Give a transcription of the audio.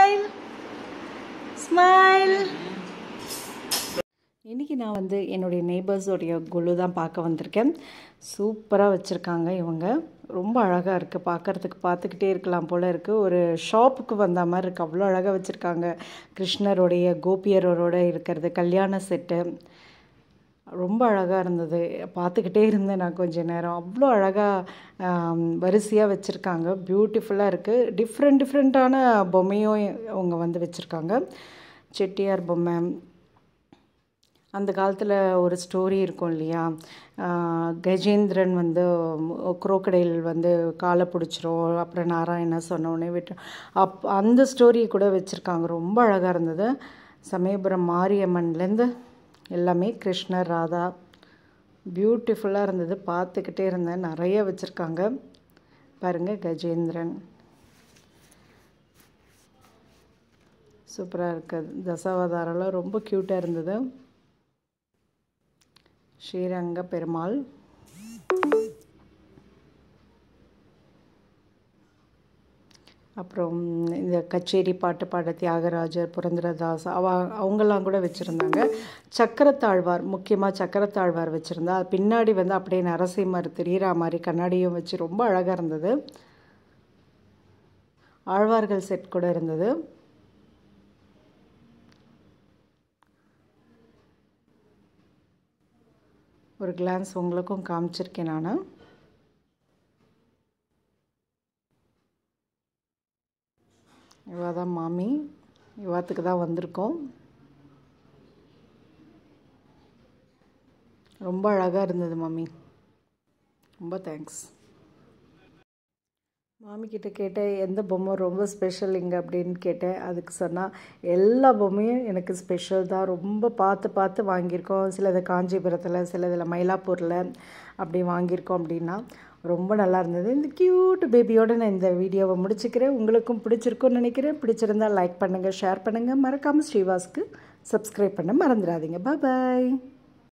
smile smile இன்றைக்கி நான் வந்து என்னுடைய நெய்பர்ஸோடைய குழு தான் பார்க்க வந்திருக்கேன் சூப்பராக வச்சுருக்காங்க இவங்க ரொம்ப அழகாக இருக்குது பார்க்குறதுக்கு பார்த்துக்கிட்டே இருக்கலாம் போல் இருக்குது ஒரு ஷாப்புக்கு வந்த மாதிரி இருக்குது அவ்வளோ அழகாக வச்சுருக்காங்க கிருஷ்ணருடைய கோபியரோட இருக்கிறது கல்யாண செட்டு ரொம்ப அழகாக இருந்தது பார்த்துக்கிட்டே இருந்தேன் நான் கொஞ்ச நேரம் அவ்வளோ அழகாக வரிசையாக வச்சுருக்காங்க பியூட்டிஃபுல்லாக இருக்குது டிஃப்ரெண்ட் டிஃப்ரெண்ட்டான பொம்மையும் அவங்க வந்து வச்சுருக்காங்க செட்டியார் பொம்மை அந்த காலத்தில் ஒரு ஸ்டோரி இருக்கும் இல்லையா கஜேந்திரன் வந்து குரோக்கடைல் வந்து காலை பிடிச்சிரும் அப்புறம் நாராயணா சொன்னோடனே விட்டு அப் அந்த ஸ்டோரி கூட வச்சுருக்காங்க ரொம்ப அழகாக இருந்தது சமயபுரம் மாரியம்மன்லேருந்து எல்லாமே கிருஷ்ணர் ராதா பியூட்டிஃபுல்லாக இருந்தது பார்த்துக்கிட்டே இருந்தேன் நிறைய வச்சுருக்காங்க பாருங்கள் கஜேந்திரன் சூப்பராக இருக்குது தசாவதாரெல்லாம் ரொம்ப க்யூட்டாக இருந்தது ஸ்ரீரங்க பெருமாள் அப்புறம் இந்த கச்சேரி பாட்டு பாட தியாகராஜர் புரந்தரதாஸ் அவ அவங்கெல்லாம் கூட வச்சுருந்தாங்க சக்கரத்தாழ்வார் முக்கியமாக சக்கரத்தாழ்வார் வச்சுருந்தா பின்னாடி வந்து அப்படியே நரசிம்மர் தெரிகிற மாதிரி கண்ணாடியும் வச்சு ரொம்ப அழகாக இருந்தது ஆழ்வார்கள் செட் கூட இருந்தது ஒரு கிளான்ஸ் உங்களுக்கும் காமிச்சிருக்கேன் நான் இவா தான் மாமி இவாத்துக்கு தான் வந்திருக்கோம் ரொம்ப அழகாக இருந்தது மாமி ரொம்ப தேங்க்ஸ் மாமி கிட்ட கேட்டேன் எந்த பொம்மை ரொம்ப ஸ்பெஷல் இங்கே அப்படின்னு கேட்டேன் அதுக்கு சொன்னால் எல்லா பொம்மையும் எனக்கு ஸ்பெஷல் தான் ரொம்ப பார்த்து பார்த்து வாங்கியிருக்கோம் சிலது காஞ்சிபுரத்தில் சிலதில் மயிலாப்பூரில் அப்படி வாங்கியிருக்கோம் அப்படின்னா ரொம்ப நல்லா இருந்தது இந்த க்யூட் பேபியோடு நான் இந்த வீடியோவை முடிச்சுக்கிறேன் உங்களுக்கும் பிடிச்சிருக்கும்னு நினைக்கிறேன் பிடிச்சிருந்தால் லைக் பண்ணுங்கள் ஷேர் பண்ணுங்கள் மறக்காமல் ஸ்ரீவாஸ்க்கு சப்ஸ்கிரைப் பண்ண மறந்துடாதீங்க பாய்